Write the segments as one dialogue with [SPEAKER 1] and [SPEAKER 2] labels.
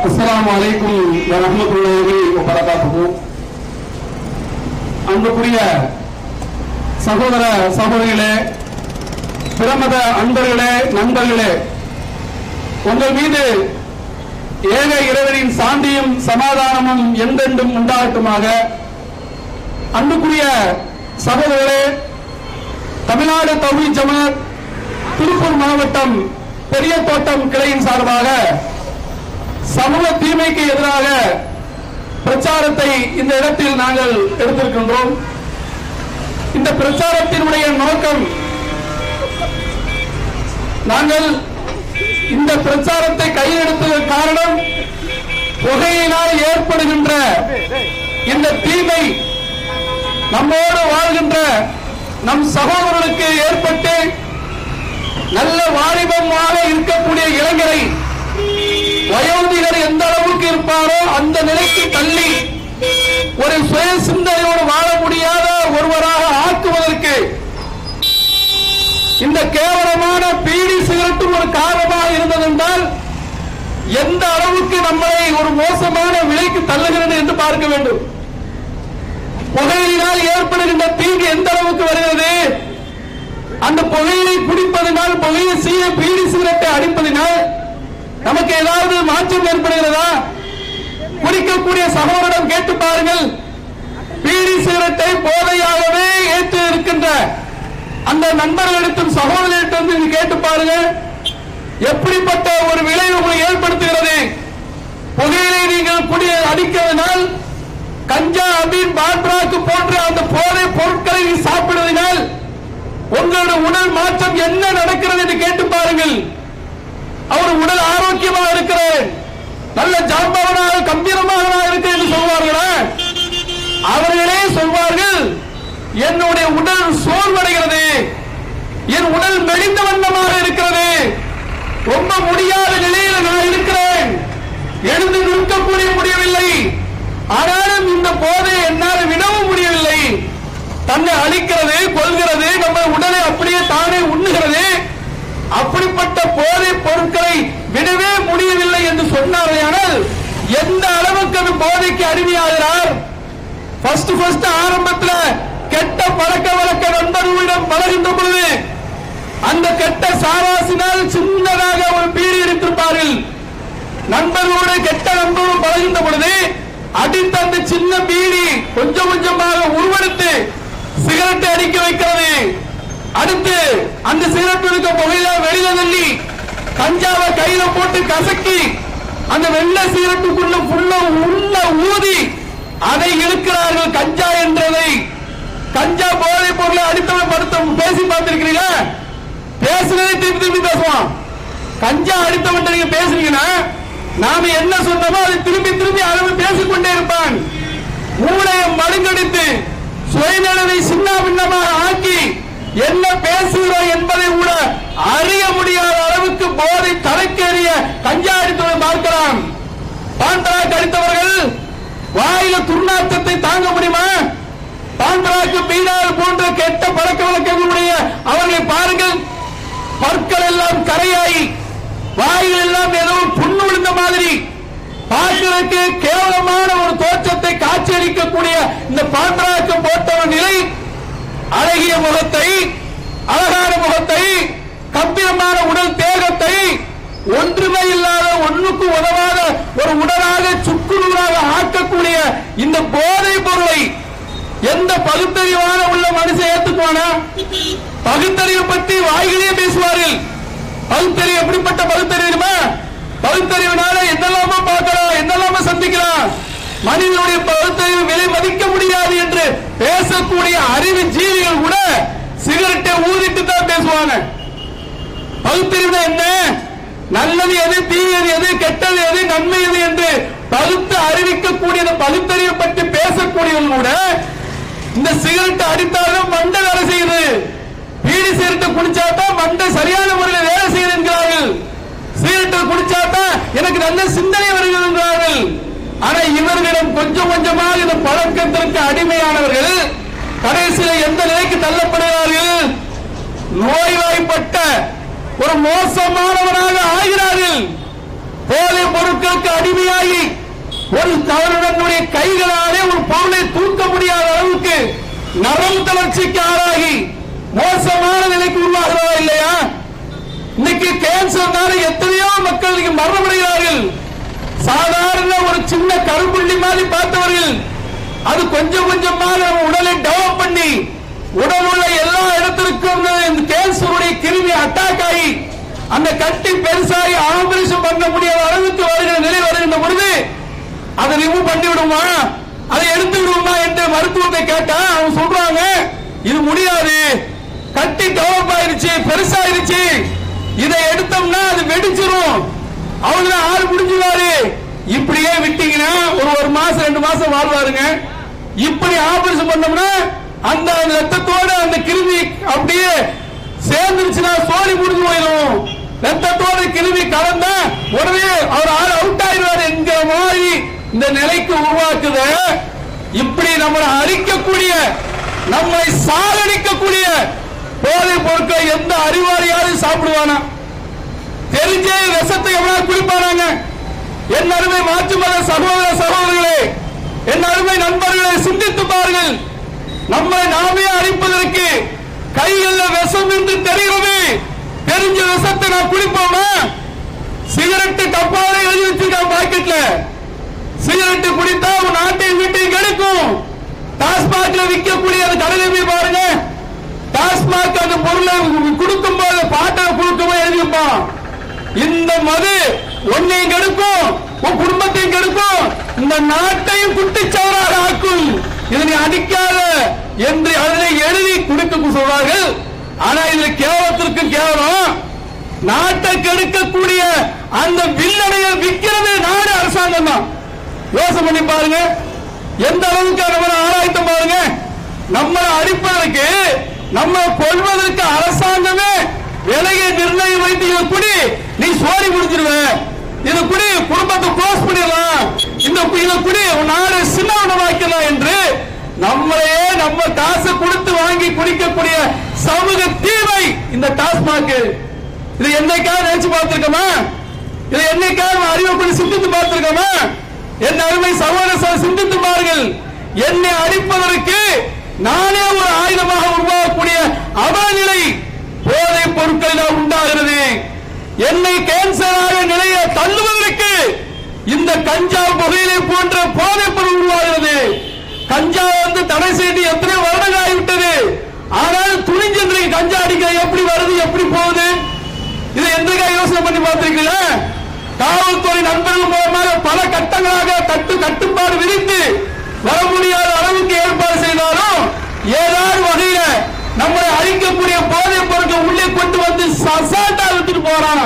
[SPEAKER 1] அஸ்ஸலாமு அலைக்கும் வரஹ்மத்துல்லாஹி வபரகாத்துஹு அன்புக்குரிய சகோதர சகோதரிகளே பிரமத அன்பர்களே நண்பர்களே உங்கள் மீது ஏக இறைவனின் சாந்தியும் சமாதானமும் என்றென்றும் உண்டாகட்டுமாக அன்புக்குரிய சகோதரர்களே தமிழ்நாடு தௌஹி ஜமாத் திருப்பூர் மாவட்டம் பெரிய தோட்டம் கிளையின் சார்பாக சமூக தீமைக்கு எதிராக பிரச்சாரத்தை இந்த இடத்தில் நாங்கள் எடுத்திருக்கின்றோம் இந்த பிரச்சாரத்தினுடைய நோக்கம் நாங்கள் இந்த பிரச்சாரத்தை கையில் எடுத்ததற்கு காரணம் புகையினால் ஏற்படுகின்ற இந்த தீமை நம்மோடு வாழ்கின்ற நம் சகோதரர்களுக்கு ஏற்பட்டு நல்ல வாலிபமாக இருக்கக்கூடிய இளைஞரை வயோதிகர் எந்த அளவுக்கு இருப்பாரோ அந்த நிலைக்கு தள்ளி ஒரு சுய சிந்தனையோடு வாழ முடியாத ஒருவராக ஆக்குவதற்கு இந்த கேவலமான பீடி சிகரெட்டும் ஒரு காரணமாக இருந்ததென்றால் எந்த அளவுக்கு நம்மளை ஒரு மோசமான விலைக்கு தள்ளுகிறது என்று பார்க்க வேண்டும் புகையினால் ஏற்படுகின்ற தீங்கு எந்த அளவுக்கு வருகிறது அந்த புகையிலை குடிப்பதனால் புகையை சீர பீடி சிகரெட்டை அடிப்பதனால் நமக்கு ஏதாவது மாற்றம் ஏற்படுகிறதா குடிக்கக்கூடிய சகோதரிடம் கேட்டு பாருங்கள் பீடி சிகரெட்டை போதையாகவே ஏற்று இருக்கின்ற அந்த நண்பர்களிடத்தும் சகோதரிடத்தும் நீங்க கேட்டு பாருங்க எப்படிப்பட்ட ஒரு விளைவு உங்களுக்கு ஏற்படுத்துகிறது புகையிலை நீங்கள் குடி அடிக்கிறதுனால் கஞ்சா அபீன் பாட்ராக்கு போன்ற அந்த போதை பொருட்களை நீ சாப்பிடுவதனால் உங்களோட உடல் மாற்றம் என்ன நடக்கிறது என்று கேட்டு பாருங்கள் அவர் உடல் ஆரோக்கியமாக இருக்கிறார் நல்ல ஜாம்பவனாக கம்பீரமாக இருக்கு என்று சொல்வார்களா அவர்களே சொல்வார்கள் என்னுடைய உடல் சோர்வடைகிறது என் உடல் மெலிந்த வண்ணமாக இருக்கிறது ரொம்ப முடியாத நிலையில் நான் இருக்கிறேன் எழுந்து நிற்கக்கூடிய முடியவில்லை ஆனாலும் இந்த போதை என்னால் விடவும் முடியவில்லை தன்னை அழிக்கிறது கொள்கிறது நம்ம உடலை அப்படியே தானே உண்ணுகிறது அப்படிப்பட்ட போதை பொருட்களை விடவே முடியவில்லை என்று சொன்னார்களானால் எந்த அளவுக்கு அந்த போதைக்கு அடிமையாகிறார் ஃபர்ஸ்ட் ஃபர்ஸ்ட் ஆரம்பத்துல கெட்ட பழக்க வழக்க நண்பர்களிடம் பழகின்ற பொழுது அந்த கெட்ட சாராசினால் சின்னதாக ஒரு பீடி எடுத்திருப்பார்கள் நண்பர்களோடு கெட்ட நண்பர்களும் பழகின்ற பொழுது அடித்த அந்த சின்ன பீடி கொஞ்சம் கொஞ்சமாக உருவெடுத்து சிகரெட்டை அடிக்க வைக்கிறது அடுத்து அந்த சிகரெட் இருக்க புகையில வெளியில தள்ளி கஞ்சாவை கையில போட்டு கசக்கி அந்த வெள்ளை சிகரெட்டுக்குள்ள புள்ள உள்ள ஊதி அதை இழுக்கிறார்கள் கஞ்சா என்றதை கஞ்சா போதை பொருளை அடித்தவன் படுத்த பேசி பார்த்திருக்கிறீங்களா பேசுனதே திருப்பி திருப்பி பேசுவான் கஞ்சா அடித்தவன் நீங்க பேசுறீங்கன்னா நாம என்ன சொன்னோமோ அதை திரும்பி திரும்பி அளவு பேசிக்கொண்டே இருப்பான் மூளையை மழுங்கடித்து சுயநலவை சின்ன பின்னமாக ஆக்கி என்ன பேசுகிறோம் என்பதை கூட அறிய முடியாத அளவுக்கு போதை தலைக்கேறிய கஞ்சா அடித்தவரை பார்க்கலாம் பாண்டராக் அடித்தவர்கள் வாயில துர்நாற்றத்தை தாங்க முடியுமா பாண்டராக்கு பீடால் போன்ற கெட்ட பழக்க வழக்கங்களுடைய அவர்களை பாருங்கள் பற்கள் எல்லாம் கரையாகி வாயில் எல்லாம் ஏதோ புண்ணு விழுந்த மாதிரி பார்க்கிறதுக்கு கேவலமான ஒரு தோற்றத்தை காட்சியளிக்கக்கூடிய இந்த பாண்டராக்கு போட்ட ஒரு நிலை அழகிய முகத்தை அழகான முகத்தை கம்பீரமான உடல் தேகத்தை ஒன்றுமே இல்லாத ஒண்ணுக்கு உதவாத ஒரு உடலாக சுக்குநூறாக ஆக்கக்கூடிய இந்த போதை பொருளை எந்த பகுத்தறிவான உள்ள மனுஷன் ஏத்துக்குவானா பகுத்தறிவு பற்றி வாய்களே பேசுவார்கள் பகுத்தறிவு எப்படிப்பட்ட பகுத்தறிவு தெரியுமா பகுத்தறிவுனால என்னெல்லாமோ பார்க்கலாம் என்னெல்லாமோ சந்திக்கலாம் மனிதனுடைய பகுத்தறிவு விலை மதிக்க முடியாது என்று பேசக்கூடிய அறிவு ஜீவிகள் கூட சிகரெட்டை ஊதிட்டு தான் பேசுவாங்க பகுத்தறிவு என்ன நல்லது எது தீயது எது கெட்டது எது நன்மை எது என்று பகுத்து அறிவிக்கக்கூடிய இந்த பகுத்தறிவை பற்றி பேசக்கூடியவங்க கூட இந்த சிகரெட் அடித்தாலும் மண்டை வேலை செய்யுது பீடி சிகரெட்டை குடிச்சாதான் மண்டை சரியான முறையில் வேலை செய்யுது என்கிறார்கள் சிகரெட்டை குடிச்சாதான் எனக்கு நல்ல சிந்தனை வருகிறது என்கிறார்கள் ஆனா இவர்களிடம் கொஞ்சம் கொஞ்சமாக இந்த பழக்கத்திற்கு அடிமையானவர்கள் கடைசியில் எந்த நிலைக்கு தள்ளப்படுகிறார்கள் நோய்வாய்ப்பட்ட ஒரு மோசமானவனாக ஆகிறார்கள் போதை பொருட்களுக்கு அடிமையாகி ஒரு தவறுடைய கைகளாலே ஒரு பொருளை தூக்க முடியாத அளவுக்கு நரம் தளர்ச்சிக்கு ஆளாகி மோசமான நிலைக்கு உருவாகிறதா இல்லையா இன்னைக்கு கேன்சர்னால எத்தனையோ மக்கள் இன்னைக்கு மரணமடைகிறார்கள் சாதாரண ஒரு சின்ன கரும்புள்ளி மாதிரி பார்த்தவர்கள் அது கொஞ்சம் கொஞ்சமாக நம்ம உடலை டெவலப் பண்ணி உடல் உள்ள எல்லா இடத்திற்கும் இந்த கேன்சருடைய கிருமி அட்டாக் ஆகி அந்த கட்டி பெருசாகி ஆபரேஷன் பண்ண முடியாத அளவுக்கு வருகிற நிலை வருகின்ற பொழுது அதை ரிமூவ் பண்ணி விடுமா அதை எடுத்து விடுமா என்று மருத்துவத்தை கேட்டா அவங்க சொல்றாங்க இது முடியாது கட்டி டெவலப் ஆயிருச்சு பெருசாயிருச்சு இதை எடுத்தோம்னா அது வெடிச்சிரும் அவ்வளவுதான் ஆள் முடிஞ்சுவாரு இப்படியே விட்டீங்கன்னா ஒரு ஒரு மாசம் ரெண்டு மாசம் வாழ்வாருங்க இப்படி ஆபரேஷன் பண்ணோம்னா அந்த ரத்தத்தோட அந்த கிருமி அப்படியே சேர்ந்துருச்சுன்னா சோழி முடிஞ்சு போயிடும் ரத்தத்தோட கிருமி கலந்தா உடனே அவர் ஆள் அவுட் ஆயிடுவார் என்கிற மாதிரி இந்த நிலைக்கு உருவாக்குத இப்படி நம்மளை அழிக்கக்கூடிய நம்மை சாகடிக்கக்கூடிய போதை பொருட்களை எந்த அறிவாளியாவது சாப்பிடுவானா தெரிஞ்சே விஷத்தை எவ்வளவு குடிப்பானாங்க என் அருமை மாற்று மத சகோதர சகோதரர்களே என் அருமை நண்பர்களை சிந்தித்து பாருங்கள் நம்மை நாமே அழிப்பதற்கு கைகள்ல விஷம் என்று தெரிகிறது தெரிஞ்ச விஷத்தை நான் குடிப்போமா சிகரெட்டு டப்பால எழுதி வச்சிருக்கான் பாக்கெட்ல சிகரெட்டு குடித்தா உன் நாட்டையும் வீட்டையும் கெடுக்கும் டாஸ்மாக்ல விற்கக்கூடிய அந்த கடையில போய் பாருங்க டாஸ்மாக் அந்த பொருளை கொடுக்கும் போது பாட்டை கொடுக்கும் எழுதிப்பான் இந்த மது உன்னையும் கெடுக்கும் உன் குடும்பத்தையும் கெடுக்கும் இந்த நாட்டையும் குட்டிச்சவராக ஆக்கும் இதை நீ அடிக்காத என்று அதனை எழுதி கொடுக்க சொல்வார்கள் ஆனா இதுல கேவலத்திற்கு கேவலம் நாட்டை கெடுக்கக்கூடிய அந்த வில்லடைய விற்கிறது நாடு அரசாங்கம் தான் யோசனை பண்ணி பாருங்க எந்த அளவுக்கு நம்ம ஆராய்த்தம் பாருங்க நம்மளை அடிப்பதற்கு நம்ம கொள்வதற்கு அரசாங்கமே விலையை நிர்ணயம் வைத்து இதை குடி நீ சோரி முடிச்சிருவ இதை குடி குடும்பத்தை க்ளோஸ் பண்ணிடலாம் இந்த இதை குடி உன் நாடு சின்னவனமாக்கலாம் என்று நம்மளையே நம்ம காசு கொடுத்து வாங்கி குடிக்கக்கூடிய சமூக தீமை இந்த டாஸ்மாக் இது என்னைக்காவது நினைச்சு பார்த்திருக்கோமா இதை என்னைக்காவது அறிவை கொண்டு சிந்தித்து பார்த்திருக்கோமா என் அருமை சகோதர சகோதரர் சிந்தித்து பாருங்கள் என்னை அடிப்பதற்கு நானே ஒரு ஆயுதமாக உருவாகக்கூடிய அவநிலை போதை பொருட்களில் உண்டாகிறது என்னை கேன்சராக நிலையை தள்ளுவதற்கு இந்த கஞ்சா புகையிலை போன்ற போதை பொருள் உருவாகிறது கஞ்சா வந்து தடை செய்து எத்தனை வருடங்கள் ஆகிவிட்டது ஆனால் துணிஞ்சு கஞ்சா அடிக்க எப்படி வருது எப்படி போகுது இதை எந்தக்கா யோசனை பண்ணி பார்த்திருக்கீங்களா காவல்துறை நண்பர்கள் மூலமாக பல கட்டங்களாக கட்டு கட்டுப்பாடு விதித்து வர முடியாத அளவுக்கு ஏற்பாடு செய்தாலும் ஏதாவது வகையில நம்மளை அழிக்கக்கூடிய போதைப் பொருட்கள் உள்ளே கொண்டு வந்து சசாட்டா விட்டுட்டு போறான்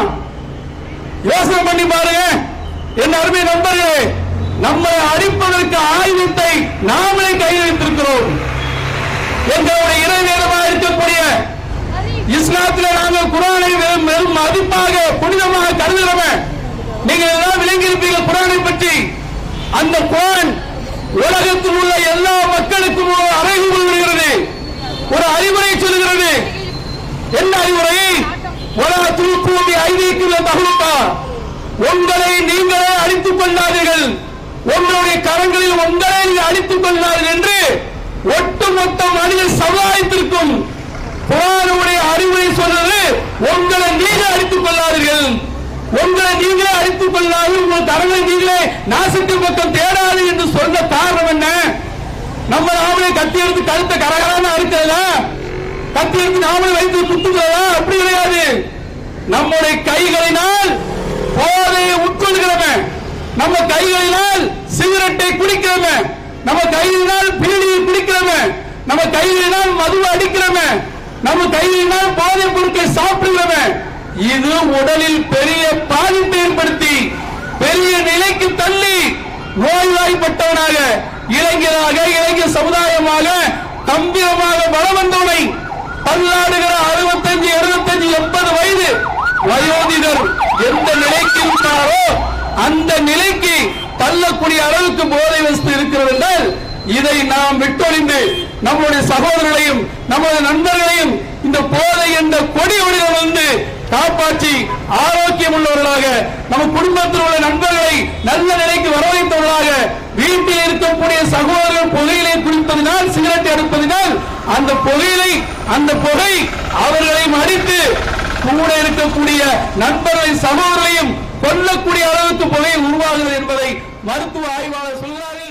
[SPEAKER 1] யோசனை பண்ணி பாருங்க என் அருமை நண்பர்களே நம்மளை அழிப்பதற்கு ஆயுதத்தை நாமளே கையில் வைத்திருக்கிறோம் எங்களுடைய இறை நேரமாக இருக்கக்கூடிய இஸ்லாத்திலே நாங்கள் குரானை வெறும் வெறும் மதிப்பாக புனிதமாக கருதுகிறவன் நீங்கள் எல்லாம் விளங்கியிருப்பீர்கள் குரானை பற்றி அந்த குரான் உலகத்தில் உள்ள எல்லா மக்களுக்கும் ஒரு அறைகூல் விடுகிறது ஒரு அறிவுரை சொல்லுகிறது என்ன அறிவுரை உலக தூக்கூமி ஐதீக்குள்ள தகுந்தா உங்களை நீங்களே அழித்துக் கொள்ளாதீர்கள் உங்களுடைய கரங்களில் உங்களை நீங்கள் அழித்துக் கொள்ளாதீர்கள் என்று ஒட்டுமொத்த மனித சமுதாயத்திற்கும் குரானுடைய அறிவுரை சொல்றது உங்களை நீங்களே அழித்துக் கொள்ளாதீர்கள் உங்களை நீங்களே அழித்துக் கொள்ளாது உங்கள் கரங்களை நீங்களே நாசத்தின் பக்கம் தேடாது என்று சொன்ன காரணம் என்ன நம்ம நாமளே கத்தி எடுத்து கழுத்தை கரகரான அறுக்கிறதா கத்தி எடுத்து நாமளே வைத்து குத்துகிறதா அப்படி கிடையாது நம்முடைய கைகளினால் போதையை உட்கொள்கிறவன் நம்ம கைகளினால் சிகரெட்டை குடிக்கிறவன் நம்ம கைகளினால் பீடியை குடிக்கிறவன் நம்ம கைகளினால் மதுவை அடிக்கிறவன் நம்ம கைகளினால் போதைப் பொருட்களை சாப்பிடுகிறவன் இது உடலில் பெரிய பாதிப்பை ஏற்படுத்தி பெரிய நிலைக்கு தள்ளி நோய்வாய்ப்பட்டவனாக இளைஞராக இளைஞர் சமுதாயமாக கம்பீரமாக பலம் வந்தவனை பல்லாடுகிற அறுபத்தஞ்சு எழுபத்தஞ்சு எண்பது வயது வயோதிகர் எந்த நிலைக்கு இருந்தாரோ அந்த நிலைக்கு தள்ளக்கூடிய அளவுக்கு போதை வஸ்து இருக்கிறது என்றால் இதை நாம் விட்டொழிந்து நம்முடைய சகோதரர்களையும் நம்முடைய நண்பர்களையும் இந்த போதை என்ற கொடி ஒளிகள் வந்து காப்பாற்றி ஆரோக்கியம் உள்ளவர்களாக நம்ம குடும்பத்தில் உள்ள நண்பர்களை நல்ல நிலைக்கு வரவைத்தவர்களாக வீட்டில் இருக்கக்கூடிய சகோதரர்கள் புகையிலை குடிப்பதினால் சிகரெட் எடுப்பதினால் அந்த புகையிலை அந்த புகை அவர்களையும் அடித்து கூட இருக்கக்கூடிய நண்பர்களை சகோதரரையும் கொல்லக்கூடிய அளவுக்கு புகை உருவாகுது என்பதை மருத்துவ ஆய்வாளர் சொல்கிறார்கள்